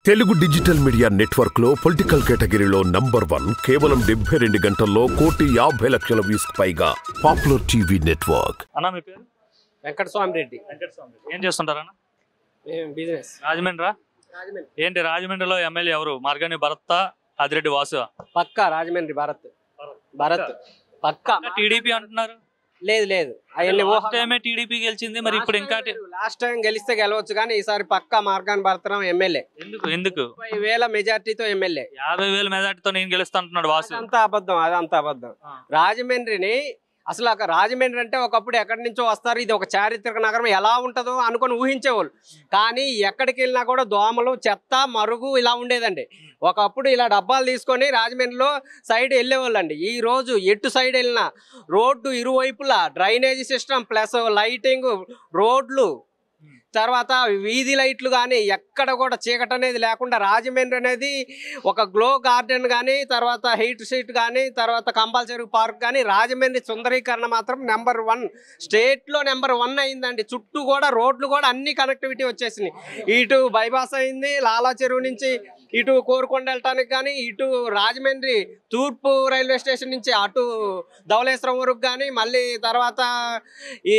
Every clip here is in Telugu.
తెలుగు డిజిటల్ మీడియా నెట్వర్క్ లో పొలిటికల్ కేటగిరీలో నంబర్ వన్ కేవలం డెబ్బై రెండు గంటల్లో కోటి యాభై లక్షల వ్యూస్ పైగా పాపులర్ టీవీ నెట్వర్క్ అన్న మీ పేరు వెంకటస్వామి రెడ్డి వెంకటస్వామి ఏం చేస్తుంటారన్న మేము బిజినెస్ రాజమండ్రా ఏంటి రాజమండ్రిలో ఎమ్మెల్యే ఎవరు మార్గాని భరత్ ఆదిరెడ్డి వాసు పక్క రాజమండ్రి భరత్ భరత్ పక్క టీడీపీ అంటున్నారు లేదు లేదు అవన్నీ లాస్ట్ టైమే టీడీపీ గెలిచింది మరి ఇప్పుడు ఇంకా టి- లాస్ట్ టైం గెలిస్తే గెలవచ్చు కానీ ఈసారి పక్క మార్గాన్ భరతరాం ఎమ్మెల్యే ఎందుకు ఎందుకు ముప్పై వేల మెజార్టీతో ఎమ్మెల్యే యాభై వేల మెజార్టీతో నేను గెలుస్తా అంటున్నాడు వాసు అదంతా అబద్ధం అదంతా అబద్ధం ఆ. రాజమండ్రిని అసలు ఒక రాజమండ్రి అంటే ఒకప్పుడు ఎక్కడి నుంచో వస్తారు ఇది ఒక చారిత్రక నగరం ఎలా ఉంటుందో అనుకొని ఊహించేవాళ్ళు కానీ ఎక్కడికి వెళ్ళినా కూడా దోమలు చెత్త మరుగు ఇలా ఉండేదండి ఒకప్పుడు ఇలా డబ్బాలు తీసుకొని రాజమండ్రిలో సైడ్ వెళ్ళేవాళ్ళండి ఈ రోజు ఎటు సైడ్ వెళ్ళినా రోడ్డు ఇరువైపులా డ్రైనేజీ సిస్టమ్ ప్లస్ లైటింగ్ రోడ్లు తర్వాత వీధి లైట్లు కానీ ఎక్కడ కూడా చీకటి అనేది లేకుండా రాజమండ్రి అనేది ఒక గ్లో గార్డెన్ కానీ తర్వాత హీట్ సీట్ కానీ తర్వాత కంపల్సరీ పార్క్ కానీ రాజమండ్రి సుందరీకరణ మాత్రం నెంబర్ వన్ స్టేట్లో నెంబర్ వన్ అయిందండి చుట్టూ కూడా రోడ్లు కూడా అన్ని కనెక్టివిటీ వచ్చేసినాయి ఇటు బైపాస్ అయింది లాలా చెరువు నుంచి ఇటు కోరుకొండ వెళ్ళటానికి కానీ ఇటు రాజమండ్రి తూర్పు రైల్వే స్టేషన్ నుంచి అటు ధవళేశ్వరం వరకు కానీ మళ్ళీ తర్వాత ఈ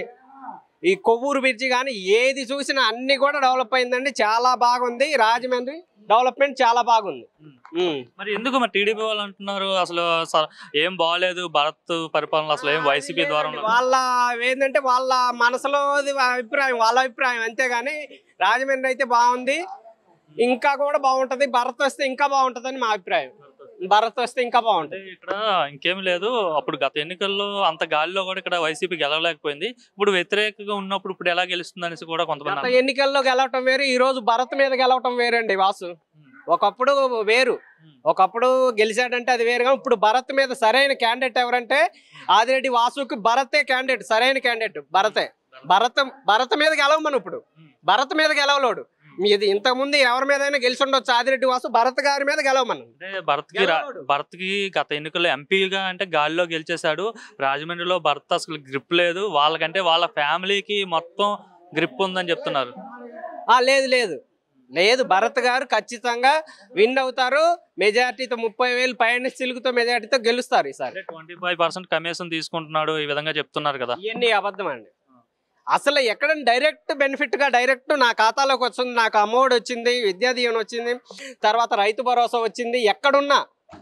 ఈ కొవ్వూరు బ్రిడ్జి కానీ ఏది చూసినా అన్ని కూడా డెవలప్ అయిందండి చాలా బాగుంది రాజమండ్రి డెవలప్మెంట్ చాలా బాగుంది ఉమ్. మరి ఎందుకు మరి టీడీపీ వాళ్ళు అంటున్నారు అసలు స- ఏం బాగాలేదు భరత్ పరిపాలన అసలు ఏం వైసీపీ ద్వారా వాళ్ళ ఏంటంటే వాళ్ళ మనసులో అభిప్రాయం వాళ్ళ అభిప్రాయం అంతేగాని రాజమండ్రి అయితే బాగుంది ఇంకా కూడా బాగుంటది భరత్ వస్తే ఇంకా బాగుంటదని మా అభిప్రాయం భరత్ వస్తే ఇంకా బాగుంటది అంటే ఇక్కడ ఇంకేం లేదు అప్పుడు గత ఎన్నికల్లో అంత గాలిలో కూడా ఇక్కడ వైసీపీ గెలవలేకపోయింది ఇప్పుడు వ్యతిరేకంగా ఉన్నప్పుడు ఇప్పుడు ఎలా గెలుస్తుంది అనేసి కూడా కొంతమంది గత అన్నారు. ఎన్నికల్లో గెలవటం వేరు ఈ రోజు భరత్ మీద గెలవటం వేరండి వాసు ఒకప్పుడు వేరు ఒకప్పుడు గెలిచాడంటే అది వేరుగా ఇప్పుడు భరత్ మీద సరైన క్యాండిడేట్ ఎవరంటే ఆదిరెడ్డి వాసుకి భరతే క్యాండిడేట్ సరైన క్యాండిడేట్ భరతే భరత్ భరత్ మీద గెలవమను ఇప్పుడు భరత్ మీద గెలవలోడు మీది ఇంతకు ముందు ఎవరి మీద గెలిచి ఉండొచ్చు ఆదిరెడ్డి వాసు భరత్ గారి మీద గెలవమను అంటే భరత్ కి రా- గెలవడు. భరత్ కి గత ఎన్నికల్లో ఎంపీగా అంటే గాలిలో గెలిచేశాడు రాజమండ్రిలో భరత్ అసలు గ్రిప్ లేదు వాళ్ళకంటే వాళ్ళ ఫ్యామిలీకి మొత్తం గ్రిప్ ఉందని చెప్తున్నారు ఆ లేదు లేదు లేదు భరత్ గారు ఖచ్చితంగా విన్ అవుతారు మెజార్టీతో ముప్పై వేలు పైన సిలుగుతో మెజార్టీతో గెలుస్తారు ఈసారి అంటే ట్వంటీ ఫైవ్ పర్సెంట్ కమిషన్ తీసుకుంటున్నాడు ఈ విధంగా చెప్తున్నారు కదా ఇవన్నీ అబద్ధం అండి అసలు ఎక్కడ డైరెక్ట్ బెనిఫిట్ గా డైరెక్ట్ నా ఖాతాలోకి వచ్చింది నాకు అమౌంట్ వచ్చింది విద్యా దీవెన వచ్చింది తర్వాత రైతు భరోసా వచ్చింది ఎక్కడున్నా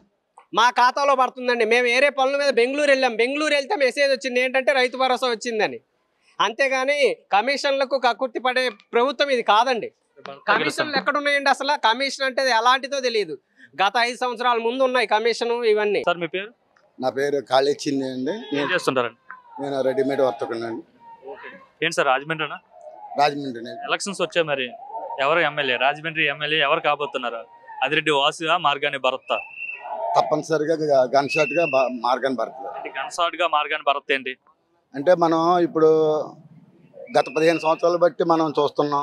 మా ఖాతాలో పడుతుందండి మేము వేరే పనుల మీద బెంగళూరు వెళ్ళాం బెంగళూరు వెళ్తే మెసేజ్ వచ్చింది ఏంటంటే రైతు భరోసా వచ్చిందని అంతేగాని కమిషన్లకు కక్కుర్తి పడే ప్రభుత్వం ఇది కాదండి కమిషన్లు ఎక్కడ ఉన్నాయండి అసలు కమిషన్ అంటే ఎలాంటిదో తెలియదు గత ఐదు సంవత్సరాల ముందు ఉన్నాయి కమిషన్ ఇవన్నీ సార్ మీ పేరు నా పేరు కాళేచింది అండి ఏం నేను చేస్తుంటారండి నేను రెడీమేడ్ వర్తకున్నాను ఏంటి సార్ రాజమండ్రినా రాజమండ్రి నేను. ఎలక్షన్స్ వచ్చాయి మరి ఎవరు ఎమ్మెల్యే రాజమండ్రి ఎమ్మెల్యే ఎవరు కాబోతున్నారు అదిరెడ్డి వాసుగా మార్గాని భరత్ తప్పనిసరిగా గ- గన్ షాట్ గా బా- మార్గాన్ని పడుతుంది గన్సాడ్ గా మార్గాని భరత్ ఏంటి అంటే మనం ఇప్పుడు గత పదిహేను సంవత్సరాలు బట్టి మనం చూస్తున్నాం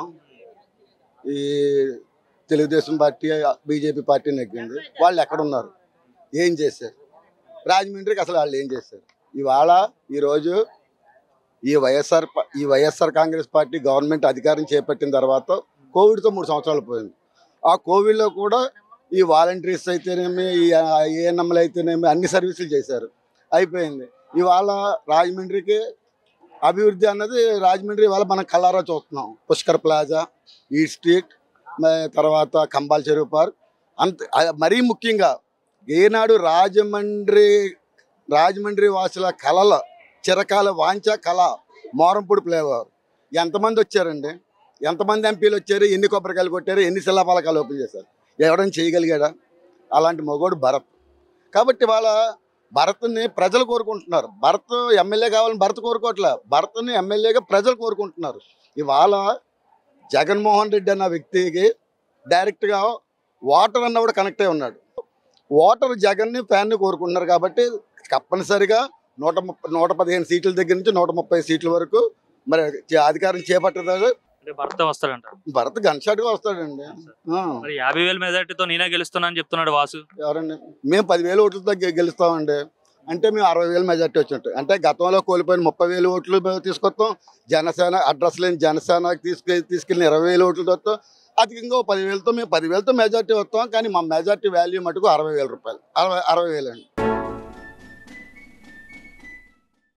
ఈ తెలుగుదేశం పార్టీ బీజేపీ పార్టీ నెగ్గింది వాళ్ళు ఎక్కడ ఉన్నారు ఏం చేశారు రాజమండ్రికి అసలు వాళ్ళు ఏం చేశారు ఇవాళ ఈరోజు ఈ వైఎస్ఆర్ పా- ఈ వైఎస్ఆర్ కాంగ్రెస్ పార్టీ గవర్నమెంట్ అధికారం చేపట్టిన తర్వాత కోవిడ్తో మూడు సంవత్సరాలు పోయింది ఆ కోవిడ్లో కూడా ఈ వాలంటీర్స్ అయితేనేమి ఈ ఏఎన్ఎంలు అయితేనేమి అన్ని సర్వీసులు చేశారు అయిపోయింది ఇవాళ రాజమండ్రికి అభివృద్ధి అన్నది రాజమండ్రి ఇవాళ మనం కల్లారా చూస్తున్నాం పుష్కర్ ప్లాజా ఈ స్ట్రీట్ మ- తర్వాత కంబాల్ చెరువు పార్క్ అంత అ- మరీ ముఖ్యంగా ఏనాడు రాజమండ్రి రాజమండ్రి వాసుల కళల చిరకాల వాంఛ కళ మోరంపూడి ఫ్లేవర్ ఎంతమంది వచ్చారండి ఎంతమంది ఎంపీలు వచ్చారు ఎన్ని కొబ్బరికాయలు కొట్టారు ఎన్ని శిలాపలకాలు ఓపెన్ చేశారు ఎవడని చేయగలిగాడా అలాంటి మగోడు భరత్ కాబట్టి వాళ్ళ భరత్ని ప్రజలు కోరుకుంటున్నారు భరత్ ఎమ్మెల్యే కావాలని భరత్ కోరుకోవట్లే భరత్ని ఎమ్మెల్యేగా ప్రజలు కోరుకుంటున్నారు ఇవాళ జగన్మోహన్ రెడ్డి అన్న వ్యక్తికి డైరెక్ట్గా ఓటర్ అన్న కూడా కనెక్ట్ అయి ఉన్నాడు ఓటర్ జగన్ని ఫ్యాన్ని కోరుకుంటున్నారు కాబట్టి తప్పనిసరిగా నూట ముప్పై నూట పదిహేను సీట్ల దగ్గర నుంచి నూట ముప్పై సీట్ల వరకు మరి చే- అధికారం చేపట్టదు అంటే భరత్ వస్తాడంట భరత్ గన్షాట్గా వస్తాడండి ఆ, మరి యాభై వేల మెజార్టీతో నేనే గెలుస్తున్నా అని చెప్తున్నాడు వాసు ఎవరండి మేము పదివేల ఓట్లతో గె- గెలుస్తామండి అంటే మేము అరవై వేల మెజార్టీ వచ్చినట్టు అంటే గతంలో కోల్పోయిన ముప్పై వేలు ఓట్లు మేము తీసుకొస్తాం జనసేన అడ్రస్ లేని జనసేనకి తీసుకె తీసుకెళ్ళిన ఇరవై వేల ఓట్లతో అధికంగా ఓ పదివేలతో మేము పదివేలతో మెజార్టీ వస్తాం కానీ మా మెజార్టీ వాల్యూ మటుకు అరవై వేల రూపాయలు అరవై అరవై వేలు అండి